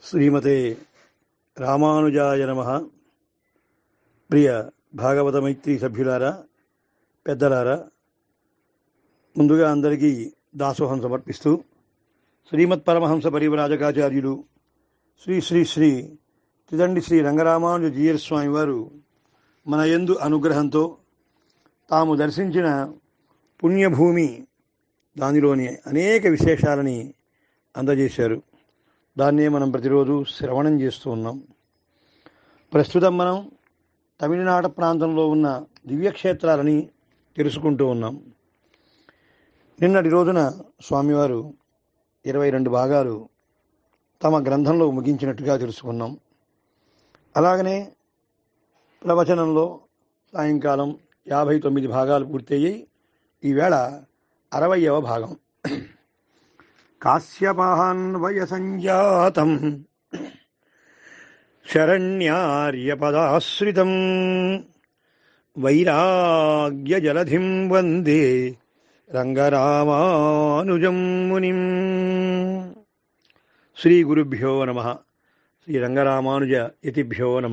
శ్రీమతే రామానుజాయ నమ ప్రియ భాగవత మైత్రి సభ్యులారా పెద్దలారా ముందుగా అందరికీ దాసోహం సమర్పిస్తూ శ్రీమత్ పరమహంస పరివరాజకాచార్యులు శ్రీ శ్రీ శ్రీ తిదండి శ్రీ రంగరామానుజ జీయర్ స్వామి వారు మన యందు అనుగ్రహంతో తాము దర్శించిన పుణ్యభూమి దానిలోని అనేక విశేషాలని అందజేశారు దాన్నే మనం ప్రతిరోజు శ్రవణం చేస్తూ ఉన్నాం ప్రస్తుతం మనం తమిళనాడు ప్రాంతంలో ఉన్న దివ్యక్షేత్రాలని తెలుసుకుంటూ ఉన్నాం నిన్నటి రోజున స్వామివారు ఇరవై రెండు భాగాలు తమ గ్రంథంలో ముగించినట్టుగా తెలుసుకున్నాం అలాగనే ప్రవచనంలో సాయంకాలం యాభై తొమ్మిది భాగాలు పూర్తయ్యాయి ఈవేళ అరవయవ భాగం కాశ్యపాన్వయ సంజాతం శరణ్యార్యపదాశ్రితం వైరాగ్యజలధిం వందే రంగరామానుజం మునిం శ్రీ గురుభ్యో నమ శ్రీ రంగరామానుజ యతిభ్యో నమ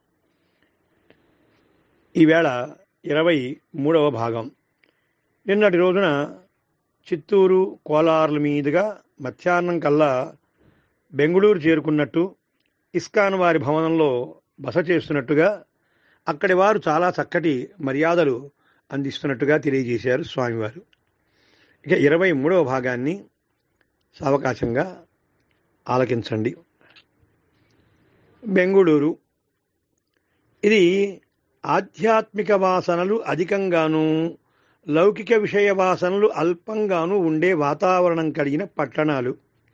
ఈవేళ ఇరవై మూడవ భాగం నిన్నటి రోజున చిత్తూరు కోలార్ల మీదుగా మధ్యాహ్నం కల్లా బెంగుళూరు చేరుకున్నట్టు ఇస్కాన్ వారి భవనంలో బస చేస్తున్నట్టుగా అక్కడి వారు చాలా చక్కటి మర్యాదలు అందిస్తున్నట్టుగా తెలియజేశారు స్వామివారు ఇక ఇరవై మూడవ భాగాన్ని సావకాశంగా ఆలకించండి బెంగుళూరు ఇది ఆధ్యాత్మిక వాసనలు అధికంగాను లౌకిక విషయ వాసనలు అల్పంగాను ఉండే వాతావరణం కలిగిన పట్టణాలు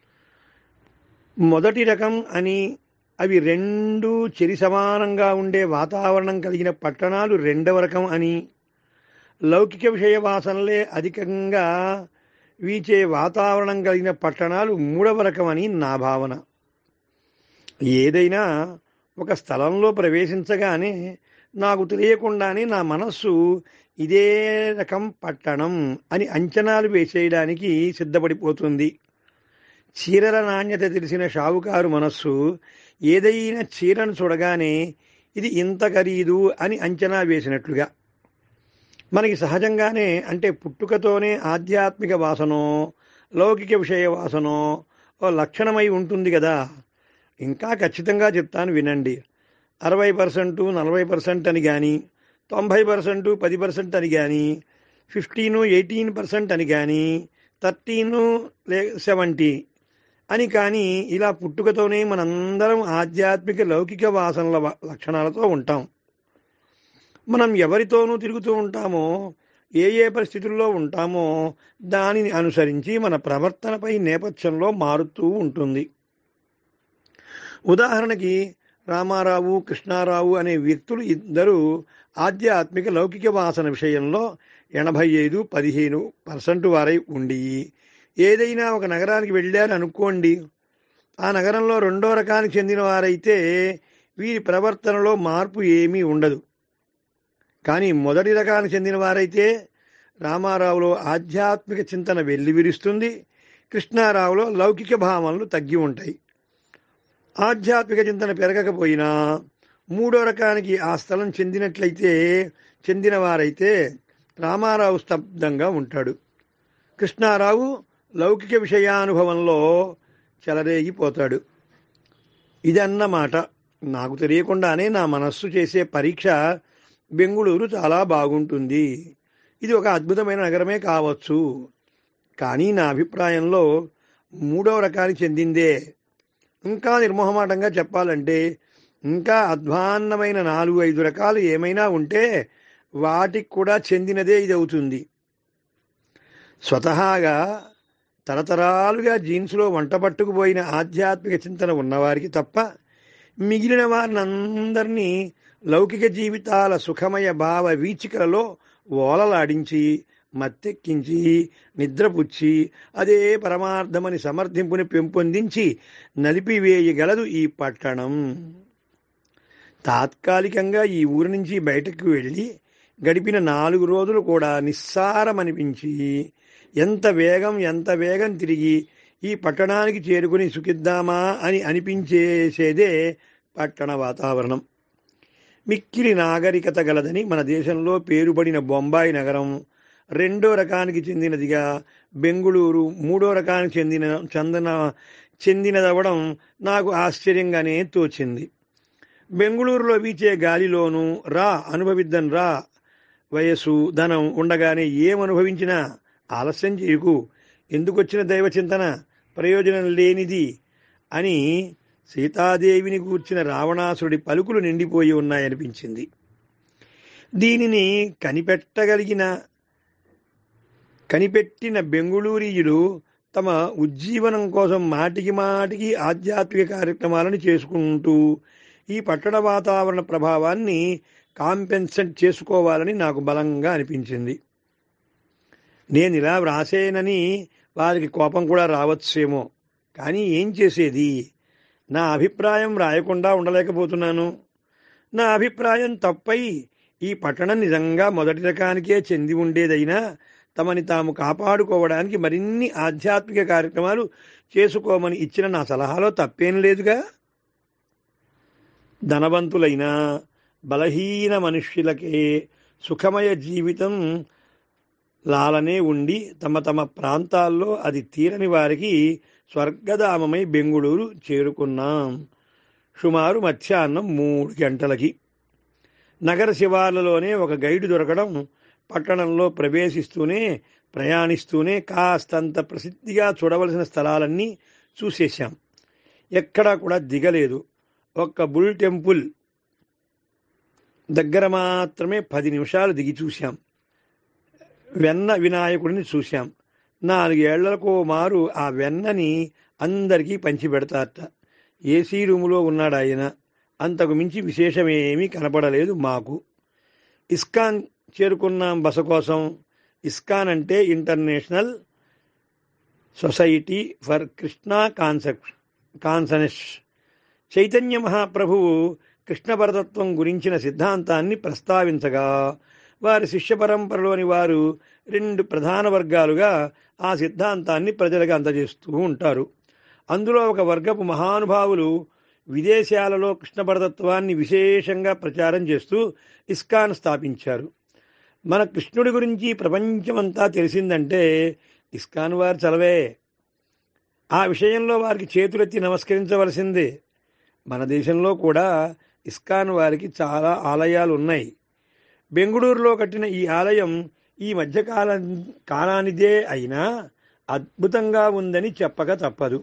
మొదటి రకం అని అవి రెండు చెరి సమానంగా ఉండే వాతావరణం కలిగిన పట్టణాలు రెండవ రకం అని లౌకిక విషయ వాసనలే అధికంగా వీచే వాతావరణం కలిగిన పట్టణాలు మూడవ రకం అని నా భావన ఏదైనా ఒక స్థలంలో ప్రవేశించగానే నాకు తెలియకుండానే నా మనస్సు ఇదే రకం పట్టణం అని అంచనాలు వేసేయడానికి సిద్ధపడిపోతుంది చీరల నాణ్యత తెలిసిన షావుకారు మనస్సు ఏదైనా చీరను చూడగానే ఇది ఇంత ఖరీదు అని అంచనా వేసినట్లుగా మనకి సహజంగానే అంటే పుట్టుకతోనే ఆధ్యాత్మిక వాసనో లౌకిక విషయ వాసనో ఓ లక్షణమై ఉంటుంది కదా ఇంకా ఖచ్చితంగా చెప్తాను వినండి అరవై పర్సెంట్ నలభై పర్సెంట్ అని కానీ తొంభై పర్సెంట్ పది పర్సెంట్ అని కానీ ఫిఫ్టీను ఎయిటీన్ పర్సెంట్ అని కానీ థర్టీను లే సెవెంటీ అని కానీ ఇలా పుట్టుకతోనే మనందరం ఆధ్యాత్మిక లౌకిక వాసనల లక్షణాలతో ఉంటాం మనం ఎవరితోనూ తిరుగుతూ ఉంటామో ఏ ఏ పరిస్థితుల్లో ఉంటామో దానిని అనుసరించి మన ప్రవర్తనపై నేపథ్యంలో మారుతూ ఉంటుంది ఉదాహరణకి రామారావు కృష్ణారావు అనే వ్యక్తులు ఇద్దరు ఆధ్యాత్మిక లౌకిక వాసన విషయంలో ఎనభై ఐదు పదిహేను పర్సెంట్ వారై ఉండి ఏదైనా ఒక నగరానికి వెళ్ళారు అనుకోండి ఆ నగరంలో రెండో రకానికి చెందిన వారైతే వీరి ప్రవర్తనలో మార్పు ఏమీ ఉండదు కానీ మొదటి రకానికి చెందిన వారైతే రామారావులో ఆధ్యాత్మిక చింతన వెల్లివిరుస్తుంది కృష్ణారావులో లౌకిక భావనలు తగ్గి ఉంటాయి ఆధ్యాత్మిక చింతన పెరగకపోయినా మూడో రకానికి ఆ స్థలం చెందినట్లయితే చెందిన వారైతే రామారావు స్తబ్దంగా ఉంటాడు కృష్ణారావు లౌకిక విషయానుభవంలో చెలరేగిపోతాడు ఇదన్నమాట నాకు తెలియకుండానే నా మనస్సు చేసే పరీక్ష బెంగుళూరు చాలా బాగుంటుంది ఇది ఒక అద్భుతమైన నగరమే కావచ్చు కానీ నా అభిప్రాయంలో మూడవ రకానికి చెందిందే ఇంకా నిర్మోహమాటంగా చెప్పాలంటే ఇంకా అధ్వాన్నమైన నాలుగు ఐదు రకాలు ఏమైనా ఉంటే వాటికి కూడా చెందినదే ఇది అవుతుంది స్వతహాగా తరతరాలుగా జీన్స్లో వంట పట్టుకుపోయిన ఆధ్యాత్మిక చింతన ఉన్నవారికి తప్ప మిగిలిన వారిని అందరినీ లౌకిక జీవితాల సుఖమయ భావ వీచికలలో ఓలలాడించి మత్తెక్కించి నిద్రపుచ్చి అదే పరమార్థమని సమర్థింపుని పెంపొందించి నలిపివేయగలదు ఈ పట్టణం తాత్కాలికంగా ఈ ఊరి నుంచి బయటకు వెళ్ళి గడిపిన నాలుగు రోజులు కూడా నిస్సారమనిపించి ఎంత వేగం ఎంత వేగం తిరిగి ఈ పట్టణానికి చేరుకుని సుఖిద్దామా అని అనిపించేసేదే పట్టణ వాతావరణం మిక్కిలి నాగరికత గలదని మన దేశంలో పేరుపడిన బొంబాయి నగరం రెండో రకానికి చెందినదిగా బెంగుళూరు మూడో రకానికి చెందిన చందన చెందినదవడం నాకు ఆశ్చర్యంగానే తోచింది బెంగుళూరులో వీచే గాలిలోనూ రా అనుభవిద్దాం రా వయస్సు ధనం ఉండగానే ఏమనుభవించినా ఆలస్యం చేయకు ఎందుకొచ్చిన దైవ చింతన ప్రయోజనం లేనిది అని సీతాదేవిని గూర్చిన రావణాసురుడి పలుకులు నిండిపోయి ఉన్నాయనిపించింది దీనిని కనిపెట్టగలిగిన కనిపెట్టిన బెంగుళూరీయులు తమ ఉజ్జీవనం కోసం మాటికి మాటికి ఆధ్యాత్మిక కార్యక్రమాలను చేసుకుంటూ ఈ పట్టణ వాతావరణ ప్రభావాన్ని కాంపెన్సెట్ చేసుకోవాలని నాకు బలంగా అనిపించింది నేను ఇలా వ్రాసేనని వారికి కోపం కూడా రావచ్చేమో కానీ ఏం చేసేది నా అభిప్రాయం రాయకుండా ఉండలేకపోతున్నాను నా అభిప్రాయం తప్పై ఈ పట్టణం నిజంగా మొదటి రకానికే చెంది ఉండేదైనా తమని తాము కాపాడుకోవడానికి మరిన్ని ఆధ్యాత్మిక కార్యక్రమాలు చేసుకోమని ఇచ్చిన నా సలహాలో తప్పేం లేదుగా ధనవంతులైన బలహీన మనుష్యులకే సుఖమయ జీవితం లాలనే ఉండి తమ తమ ప్రాంతాల్లో అది తీరని వారికి స్వర్గధామమై బెంగుళూరు చేరుకున్నాం సుమారు మధ్యాహ్నం మూడు గంటలకి నగర శివార్లలోనే ఒక గైడు దొరకడం పట్టణంలో ప్రవేశిస్తూనే ప్రయాణిస్తూనే కాస్తంత ప్రసిద్ధిగా చూడవలసిన స్థలాలన్నీ చూసేశాం ఎక్కడా కూడా దిగలేదు ఒక్క బుల్ టెంపుల్ దగ్గర మాత్రమే పది నిమిషాలు దిగి చూశాం వెన్న వినాయకుడిని చూశాం నాలుగేళ్లకు మారు ఆ వెన్నని అందరికీ పంచిపెడతారట ఏసీ రూములో ఉన్నాడు ఆయన అంతకు మించి విశేషమేమీ కనపడలేదు మాకు ఇస్కాన్ చేరుకున్నాం బస కోసం ఇస్కాన్ అంటే international society for Krishna concept consciousness Chaitanya మహాప్రభువు కృష్ణ పరతత్వం గురించిన సిద్ధాంతాన్ని ప్రస్తావించగా వారి శిష్య పరంపరలోని వారు రెండు ప్రధాన వర్గాలుగా ఆ సిద్ధాంతాన్ని ప్రజలకు అందజేస్తూ ఉంటారు అందులో ఒక వర్గపు మహానుభావులు విదేశాలలో కృష్ణ పరతత్వాన్ని విశేషంగా ప్రచారం చేస్తూ ఇస్కాన్ స్థాపించారు మన కృష్ణుడి గురించి ప్రపంచమంతా తెలిసిందంటే ఇస్కాన్ వారు చలవే ఆ విషయంలో వారికి చేతులెత్తి నమస్కరించవలసిందే మన దేశంలో కూడా ఇస్కాన్ వారికి చాలా ఆలయాలు ఉన్నాయి బెంగుళూరులో కట్టిన ఈ ఆలయం ఈ మధ్యకాల కాలానిదే అయినా అద్భుతంగా ఉందని చెప్పక తప్పదు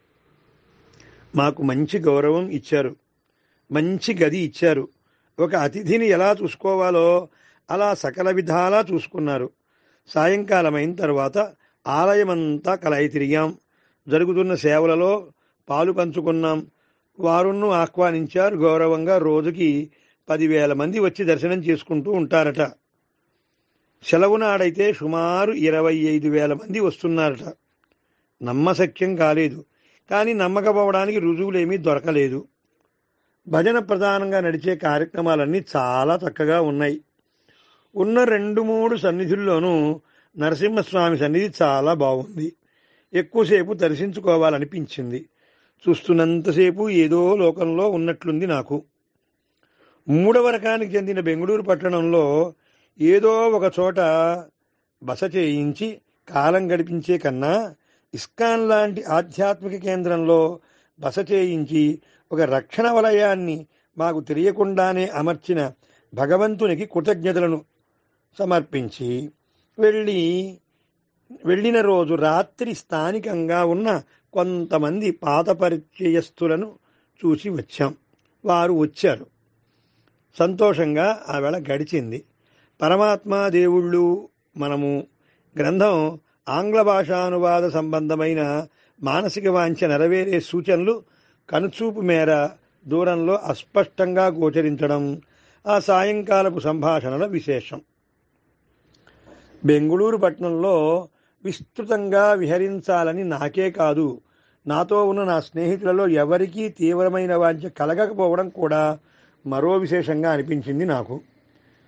మాకు మంచి గౌరవం ఇచ్చారు మంచి గది ఇచ్చారు ఒక అతిథిని ఎలా చూసుకోవాలో అలా సకల విధాలా చూసుకున్నారు సాయంకాలం అయిన తర్వాత ఆలయమంతా కలయి తిరిగాం జరుగుతున్న సేవలలో పాలు పంచుకున్నాం వారును ఆహ్వానించారు గౌరవంగా రోజుకి పదివేల మంది వచ్చి దర్శనం చేసుకుంటూ ఉంటారట సెలవు నాడైతే సుమారు ఇరవై ఐదు వేల మంది వస్తున్నారట నమ్మశక్యం కాలేదు కానీ నమ్మకపోవడానికి రుజువులేమీ దొరకలేదు భజన ప్రధానంగా నడిచే కార్యక్రమాలన్నీ చాలా చక్కగా ఉన్నాయి ఉన్న రెండు మూడు సన్నిధుల్లోనూ నరసింహస్వామి సన్నిధి చాలా బాగుంది ఎక్కువసేపు దర్శించుకోవాలనిపించింది చూస్తున్నంతసేపు ఏదో లోకంలో ఉన్నట్లుంది నాకు మూడవ రకానికి చెందిన బెంగళూరు పట్టణంలో ఏదో ఒక చోట బస చేయించి కాలం గడిపించే కన్నా ఇస్కాన్ లాంటి ఆధ్యాత్మిక కేంద్రంలో బస చేయించి ఒక రక్షణ వలయాన్ని మాకు తెలియకుండానే అమర్చిన భగవంతునికి కృతజ్ఞతలను సమర్పించి వెళ్ళి వెళ్ళిన రోజు రాత్రి స్థానికంగా ఉన్న కొంతమంది పాత పరిచయస్తులను చూసి వచ్చాం వారు వచ్చారు సంతోషంగా ఆ వేళ గడిచింది పరమాత్మ దేవుళ్ళు మనము గ్రంథం ఆంగ్ల భాషానువాద సంబంధమైన మానసిక వాంఛ నెరవేరే సూచనలు కనుచూపు మేర దూరంలో అస్పష్టంగా గోచరించడం ఆ సాయంకాలపు సంభాషణల విశేషం బెంగుళూరు పట్టణంలో విస్తృతంగా విహరించాలని నాకే కాదు నాతో ఉన్న నా స్నేహితులలో ఎవరికీ తీవ్రమైన వాంఛ కలగకపోవడం కూడా మరో విశేషంగా అనిపించింది నాకు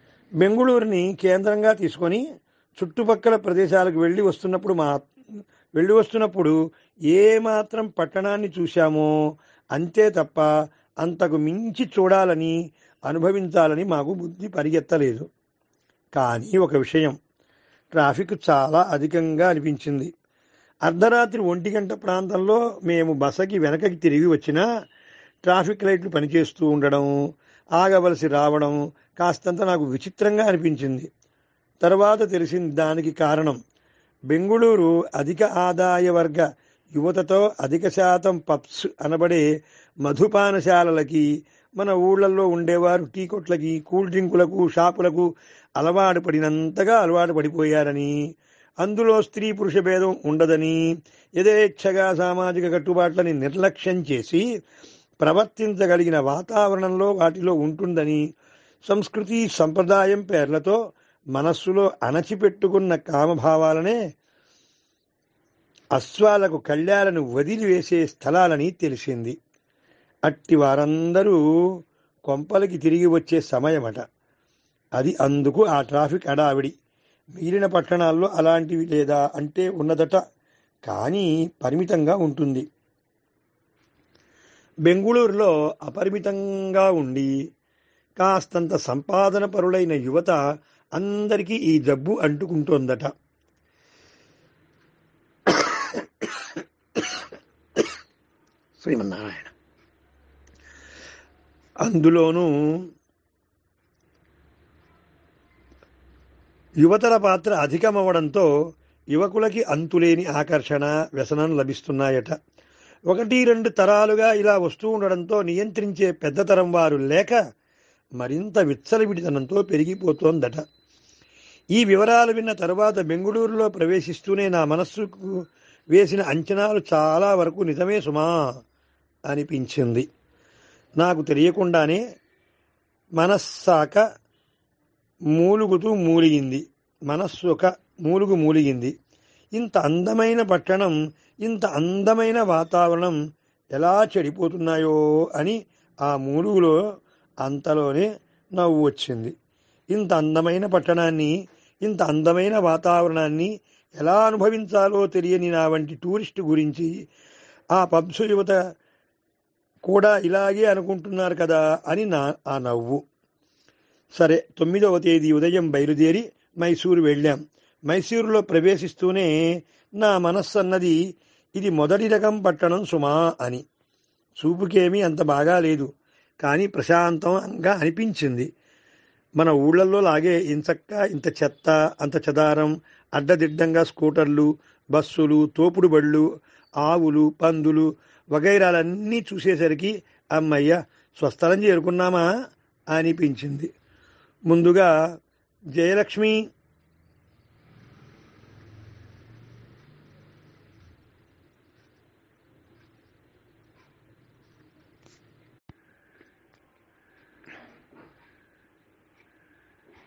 బెంగుళూరుని కేంద్రంగా తీసుకొని చుట్టుపక్కల ప్రదేశాలకు వెళ్ళి వస్తున్నప్పుడు మా వెళ్ళి వస్తున్నప్పుడు ఏ మాత్రం పట్టణాన్ని చూశామో అంతే తప్ప అంతకు మించి చూడాలని అనుభవించాలని మాకు బుద్ధి పరిగెత్తలేదు కానీ ఒక విషయం ట్రాఫిక్ చాలా అధికంగా అనిపించింది అర్ధరాత్రి ఒంటి గంట ప్రాంతంలో మేము బసకి వెనకకి తిరిగి వచ్చినా ట్రాఫిక్ లైట్లు పనిచేస్తూ ఉండడం ఆగవలసి రావడం కాస్తంత నాకు విచిత్రంగా అనిపించింది తర్వాత తెలిసింది దానికి కారణం బెంగుళూరు అధిక ఆదాయ వర్గ యువతతో అధిక శాతం పబ్స్ అనబడే మధుపానశాలలకి మన ఊళ్ళల్లో ఉండేవారు టీ కొట్లకి కూల్ డ్రింకులకు షాపులకు అలవాటు పడినంతగా అలవాటు పడిపోయారని అందులో స్త్రీ పురుష భేదం ఉండదని యథేచ్ఛగా సామాజిక కట్టుబాట్లని నిర్లక్ష్యం చేసి ప్రవర్తించగలిగిన వాతావరణంలో వాటిలో ఉంటుందని సంస్కృతి సంప్రదాయం పేర్లతో మనస్సులో అణచిపెట్టుకున్న కామభావాలనే అశ్వాలకు కళ్యాలను వదిలివేసే స్థలాలని తెలిసింది అట్టి వారందరూ కొంపలకి తిరిగి వచ్చే సమయమట అది అందుకు ఆ ట్రాఫిక్ అడావిడి మిగిలిన పట్టణాల్లో అలాంటివి లేదా అంటే ఉన్నదట కానీ పరిమితంగా ఉంటుంది బెంగుళూరులో అపరిమితంగా ఉండి కాస్తంత సంపాదన పరులైన యువత అందరికీ ఈ జబ్బు అంటుకుంటోందట శ్రీమన్నారాయణ అందులోనూ యువతల పాత్ర అధికమవడంతో యువకులకి అంతులేని ఆకర్షణ వ్యసనం లభిస్తున్నాయట ఒకటి రెండు తరాలుగా ఇలా వస్తూ ఉండడంతో నియంత్రించే పెద్ద తరం వారు లేక మరింత విచ్చలవిడితనంతో పెరిగిపోతోందట ఈ వివరాలు విన్న తరువాత బెంగుళూరులో ప్రవేశిస్తూనే నా మనస్సుకు వేసిన అంచనాలు చాలా వరకు నిజమే సుమా అనిపించింది నాకు తెలియకుండానే మనస్సాక మూలుగుతూ మూలిగింది మనస్సు ఒక మూలుగు మూలిగింది ఇంత అందమైన పట్టణం ఇంత అందమైన వాతావరణం ఎలా చెడిపోతున్నాయో అని ఆ మూలుగులో అంతలోనే నవ్వు వచ్చింది ఇంత అందమైన పట్టణాన్ని ఇంత అందమైన వాతావరణాన్ని ఎలా అనుభవించాలో తెలియని నా వంటి టూరిస్టు గురించి ఆ పబ్స్ యువత కూడా ఇలాగే అనుకుంటున్నారు కదా అని నా ఆ నవ్వు సరే తొమ్మిదవ తేదీ ఉదయం బయలుదేరి మైసూరు వెళ్ళాం మైసూరులో ప్రవేశిస్తూనే నా మనస్సు అన్నది ఇది మొదటి రకం పట్టణం సుమా అని చూపుకేమీ అంత బాగా లేదు కానీ ప్రశాంతంగా అనిపించింది మన ఊళ్ళల్లో లాగే ఇంచక్క ఇంత చెత్త అంత చెదారం అడ్డదిడ్డంగా స్కూటర్లు బస్సులు తోపుడు బళ్ళు ఆవులు పందులు వగైరాలన్నీ చూసేసరికి అమ్మయ్య స్వస్థలం చేరుకున్నామా అనిపించింది ముందుగా జయలక్ష్మి